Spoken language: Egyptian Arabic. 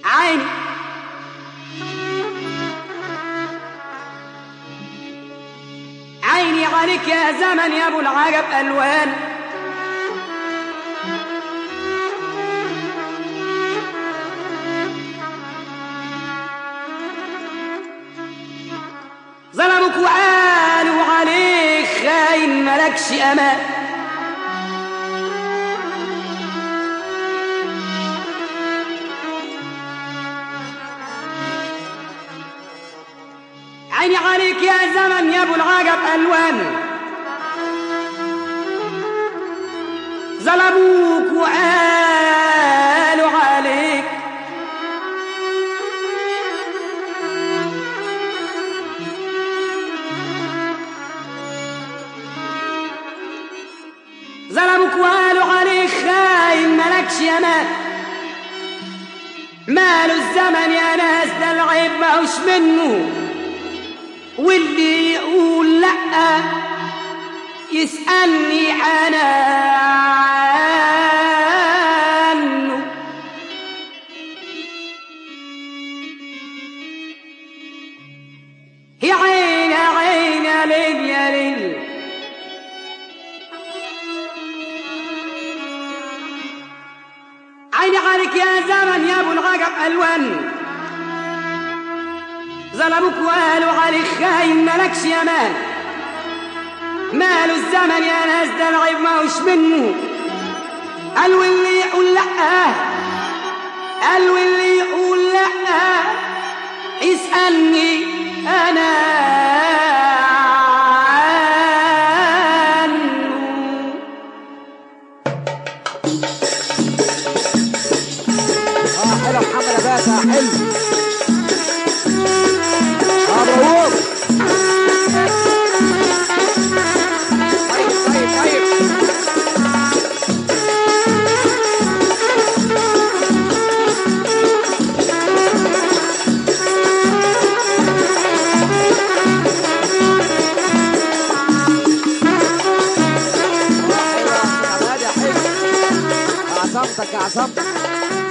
عيني عيني عليك يا زمن يا ابو العجب الوان ظلمك وقالوا عليك خاين ملكش امان عيني عليك يا زمن يا ابو العجب الوان ظلموك وقالوا عليك ظلموك وقالوا عليك خاين ملكش امان ماله الزمن يا ناس ده العيب ماهوش منه واللي يقول لا يسألني أنا عنه يا عين يا عين يا ليل يا ليل عيني عليك يا زمن يا ابو العجب الوان ظلموك وقالوا عليك خاين ملكش يمان ماله الزمن يا ناس ده العيب ماهوش منه قالوا اللي يقول لا قالوا اللي يقول لا اسألني أنا عنه اه حلو محمد اباتا حلو اه مبروك طيب طيب طيب حلو يا محمد يا حلو عصمتك يا عصمتك